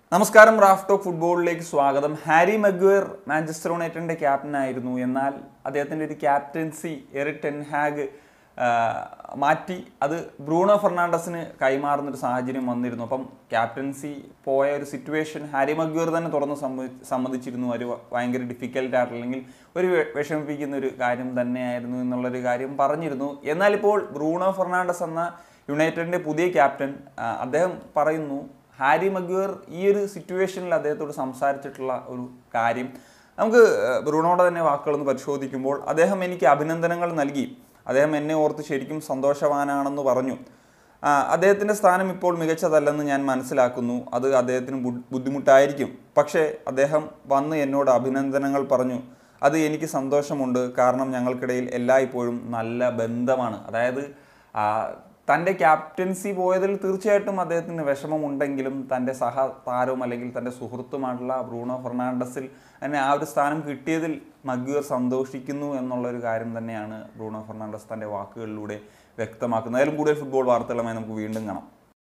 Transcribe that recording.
നമസ്കാരം Raf talk ഫുട്ബോളിലേക്ക് സ്വാഗതം ഹാരി മഗ്വേർ മാഞ്ചസ്റ്റർ യുണൈറ്റഡിന്റെ ക്യാപ്റ്റൻ ആയിരുന്നു എന്നാൽ അദ്ദേഹത്തിന്റെ ഒരു ക്യാപ്റ്റൻസി എറിക് ടെൻഹാഗ് ആ, മാറ്റി അത് ബ്രൂണോ ഫെർണാണ്ടസിന് കൈമാറുന്ന ഒരു സാഹചര്യം വന്നിരുന്നു അപ്പം ക്യാപ്റ്റൻസി പോയ ഒരു സിറ്റുവേഷൻ ഹാരി മഗ്വേർ തന്നെ തുറന്ന് സമ്മതി സമ്മതിച്ചിരുന്നു ഒരു ഭയങ്കര ഡിഫിക്കൽട്ട് ആയിട്ട് അല്ലെങ്കിൽ ഒരു വെ- വിഷമിപ്പിക്കുന്ന ഒരു കാര്യം തന്നെയായിരുന്നു എന്നുള്ളൊരു കാര്യം പറഞ്ഞിരുന്നു എന്നാൽ ഇപ്പോൾ ബ്രൂണോ ഫെർണാണ്ടസ് എന്ന യുണൈറ്റഡിന്റെ പുതിയ ക്യാപ്റ്റൻ ആ, അദ്ദേഹം പറയുന്നു ഹാരി മഗ്യൂർ ഈ ഒരു സിറ്റുവേഷനിൽ അദ്ദേഹത്തോട് സംസാരിച്ചിട്ടുള്ള ഒരു കാര്യം നമുക്ക് ഏഹ്, ബ്രൂണോയുടെ തന്നെ വാക്കുകളൊന്ന് പരിശോധിക്കുമ്പോൾ അദ്ദേഹം എനിക്ക് അഭിനന്ദനങ്ങൾ നൽകി അദ്ദേഹം എന്നെ ഓർത്ത് ശരിക്കും സന്തോഷവാനാണെന്ന് പറഞ്ഞു ആ, അദ്ദേഹത്തിൻ്റെ സ്ഥാനം ഇപ്പോൾ മികച്ചതല്ലെന്ന് ഞാൻ മനസ്സിലാക്കുന്നു അത് അദ്ദേഹത്തിന് ബു- ബുദ്ധിമുട്ടായിരിക്കും പക്ഷേ അദ്ദേഹം വന്ന് എന്നോട് അഭിനന്ദനങ്ങൾ പറഞ്ഞു അത് എനിക്ക് സന്തോഷമുണ്ട് കാരണം ഞങ്ങൾക്കിടയിൽ എല്ലായ്പ്പോഴും നല്ല ബന്ധമാണ് അതായത് ആ, തൻ്റെ ക്യാപ്റ്റൻസി പോയതിൽ തീർച്ചയായിട്ടും അദ്ദേഹത്തിന് വിഷമമുണ്ടെങ്കിലും തൻ്റെ സഹ താരവും അല്ലെങ്കിൽ തൻ്റെ സുഹൃത്തുമായിട്ടുള്ള ബ്രൂണോ ഫെർണാണ്ടസിൽ തന്നെ ആ ഒരു സ്ഥാനം കിട്ടിയതിൽ മഗ്യൂർ സന്തോഷിക്കുന്നു എന്നുള്ളൊരു കാര്യം തന്നെയാണ് ബ്രൂണോ ഫെർണാണ്ടസ് തൻ്റെ വാക്കുകളിലൂടെ വ്യക്തമാക്കുന്നത് അതിലും കൂടുതൽ ഫുട്ബോൾ വാർത്തകളുമായി നമുക്ക് വീണ്ടും കാണാം